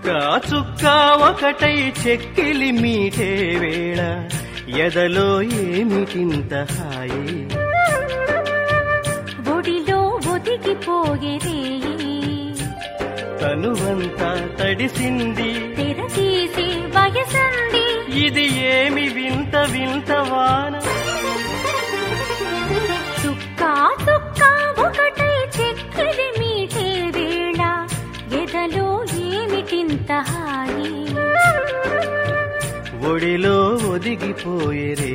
చుక్క చుక్క ఒకటై చెక్కిలి మీటే వేళ ఎదలో ఏమిటింత హాయి ఒడిలో ఒదిగిపోయేదే తనువంతా తడిసింది తెర తీసి వయసంది ఇది ఏమి వింత వింత వాన చుక్క చుక్క ఒకటై చెక్కిలి మీటే వేళ ఎదలో ఏమిటింత హాయి ఒడిలో ఒదిగిపోయేరే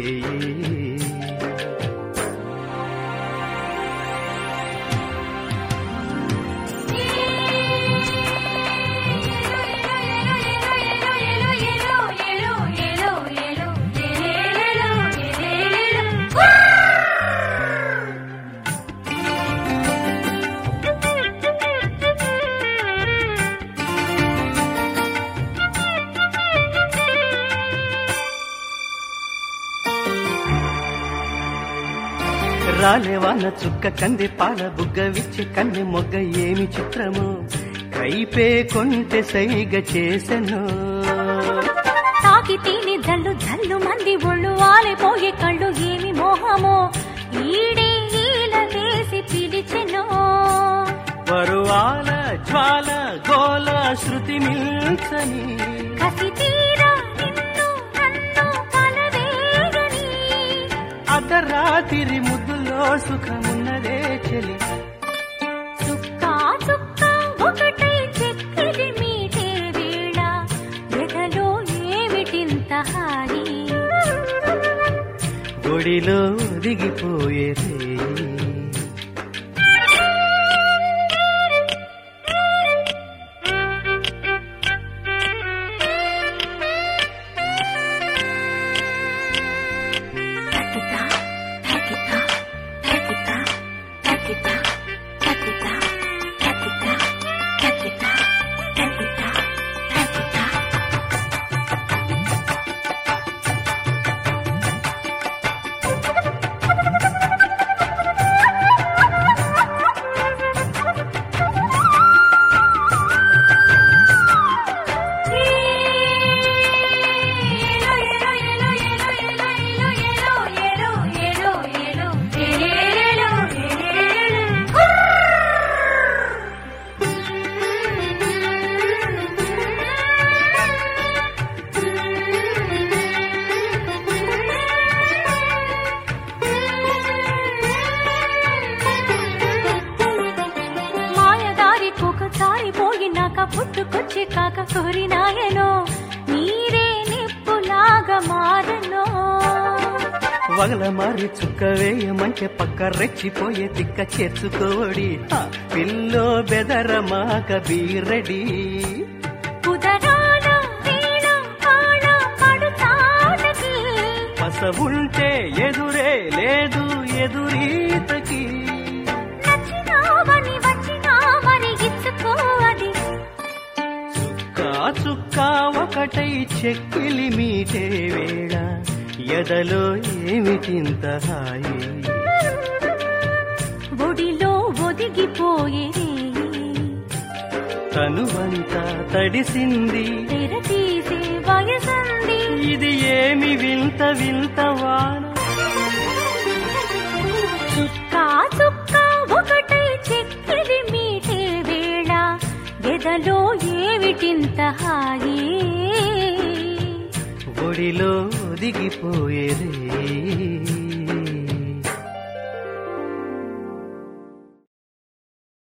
రాలేవాన చుక్క కంది పాల బుగ్గ విచ్చి కన్నె మొగ్గ ఏమి చిత్రము కైపే కొంటె సైగ చేసెను తాకి తిని జల్లు జల్లు మంది ఒళ్ళు వాలిపోయే కళ్ళు ఏమి మోహమో ఈడే ఈల వేసి పిలిచెనో పరువాల జ్వాల గోల శృతి మిల్చని కసి తీరా నిన్ను నన్ను కలవేగని అర్ధరాతిరి ముద్దులో సుఖమున్నదే చెలి చుక్క చుక్క ఒకటై చెక్కిలి మీటే వేళ ఎదలో ఏమిటింత హాయి గుడిలో దిగిపోయేదే తకితా తకితా తకితా తకితా తకితా తకితా తకితా తకితా తకితా మాయదారి ఒకసారి పోయినాక పుట్టుకొచ్చి కాక కోరినాయనో నీరే నిప్పులాగా మారనో వగల మారి చుక్క వేయమంటే పక్క రెచ్చిపోయే తిక్క చేర్చుకోడి హ, పిల్లో బెదరమాక బీరెడి కుదరాన వీణ కాణ పడుతాడకి పస ఉంటే ఎదురే లేదు ఎదురీతకి నచ్చినావని వచ్చినావని ఇచ్చుకోవది చుక్క చుక్క ఒకటై చెక్కిలి మీటే వేళ ఎదలో ఏమిటింత హాయి ఒడిలో ఒదిగిపోయేది తనువంతా తడిసింది తెర తీసే వయసంది ఇది ఏమి వింత వింత వాన చుక్క చుక్క ఒకటై చెక్కిలి మీటే వేళ ఎదలో ఏమిటింత హాయి ఒడిలో దిగిపోయేదే